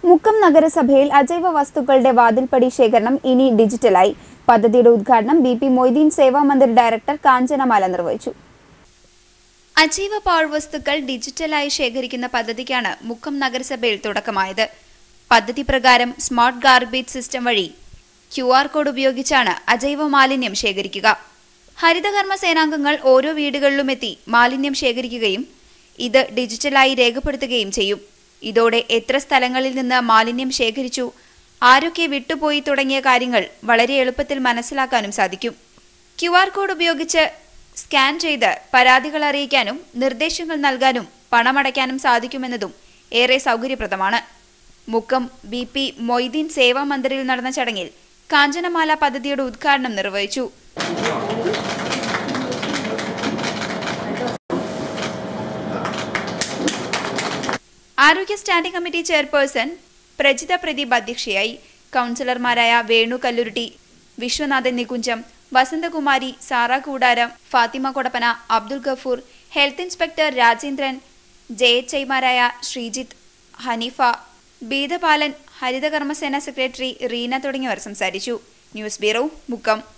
മുക്കം നഗരസഭയിൽ അജൈവ വസ്തുക്കളുടെ വാതിൽപ്പടി ശേഖരണം ഇനി ഡിജിറ്റലായി പദ്ധതിയുടെ ഉദ്ഘാടനം B P Moideen Seva Mandir director Kanchanamala നിർവഹിച്ചു അജൈവ പാഴ്വസ്തുക്കൾ ഡിജിറ്റലായി ശേഖരിക്കുന്ന പദ്ധതിക്കാണ് മുക്കം നഗരസഭയിൽ തുടക്കമായത് പദ്ധതി പ്രകാരം സ്മാർട്ട് ഗാർബേജ് സിസ്റ്റം വഴി ക്യു ആർ കോഡ് ഉപയോഗിച്ചാണ് അജൈവ മാലിന്യം ശേഖരിക്കുക ഹരിതകർമ്മ സേനാംഗങ്ങൾ ഓരോ വീടുകളിലും എത്തി മാലിന്യം ശേഖരിക്കുകയും ഇത് ഡിജിറ്റലായി രേഖപ്പെടുത്തുകയും ചെയ്യും ഇതോടെ എത്ര സ്ഥലങ്ങളിൽ നിന്ന് മാലിന്യം ശേഖരിച്ചു ആരൊക്കെ വിട്ടുപോയി തുടങ്ങിയ കാര്യങ്ങൾ വളരെ എളുപ്പത്തിൽ മനസ്സിലാക്കാനും സാധിക്കും ക്യു ആർ കോഡ് ഉപയോഗിച്ച് സ്കാൻ ചെയ്ത് പരാതികൾ അറിയിക്കാനും നിർദ്ദേശങ്ങൾ നൽകാനും പണമടയ്ക്കാനും സാധിക്കുമെന്നതും ഏറെ സൗകര്യപ്രദമാണ് മുക്കം ബി പി മൊയ്തീൻ സേവാ മന്ദിറിൽ നടന്ന ചടങ്ങിൽ കാഞ്ചനമാല പദ്ധതിയുടെ ഉദ്ഘാടനം നിർവഹിച്ചു ആരോഗ്യ standing committee chairperson Prajitha Pradeep അധ്യക്ഷയായി കൗൺസിലർമാരായ വേണു കല്ലുരുട്ടി വിശ്വനാഥൻ നികുഞ്ചം വസന്തകുമാരി സാറ കൂടാരം ഫാത്തിമ കൊടപ്പന അബ്ദുൽ ഗഫൂർ ഹെൽത്ത് ഇൻസ്പെക്ടർ രാജേന്ദ്രൻ ജയച്ചൈമാരായ ശ്രീജിത്ത് ഹനീഫ ബീതപാലൻ ഹരിതകർമ്മസേന സെക്രട്ടറി റീന തുടങ്ങിയവർ സംസാരിച്ചു ന്യൂസ് ബ്യൂറോ മുക്കം